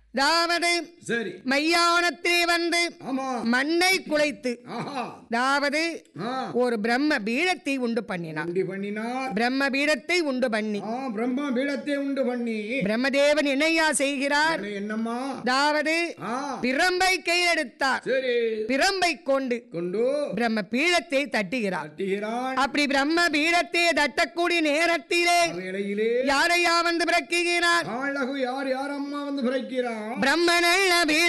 அதாவது சரி மையானத்திலே வந்து ஆமா மண்ணை குலைத்து ஆஹா அதாவது ஆ ஒரு பிரம்ம பீடத்தை உண்டு பண்ணினான் உண்டி பண்ணினார் பிரம்ம பீடத்தை உண்டு பண்ணி ஆ பிரம்மா பீடத்தை உண்டு பண்ணி பிரம்மதேவன் என்னையா செய்கிறார் அடே, என்னம்மா அதாவது ஆ பிரம்பை கையெடுத்தார் சரி பிரம்பை கொண்டு கொண்டு பிரம்ம பீடத்தை தட்டுகிறார் தட்டுகிறான் அப்படி பிரம்ம பீடத்தை தட்டக்கூடிய நேரத்திலே இலையிலே யாரையா வந்து பிறக்குகிறார் அழகு யார் யார் அம்மா வந்து பிறக்கிறான் பிரம்மனல்ல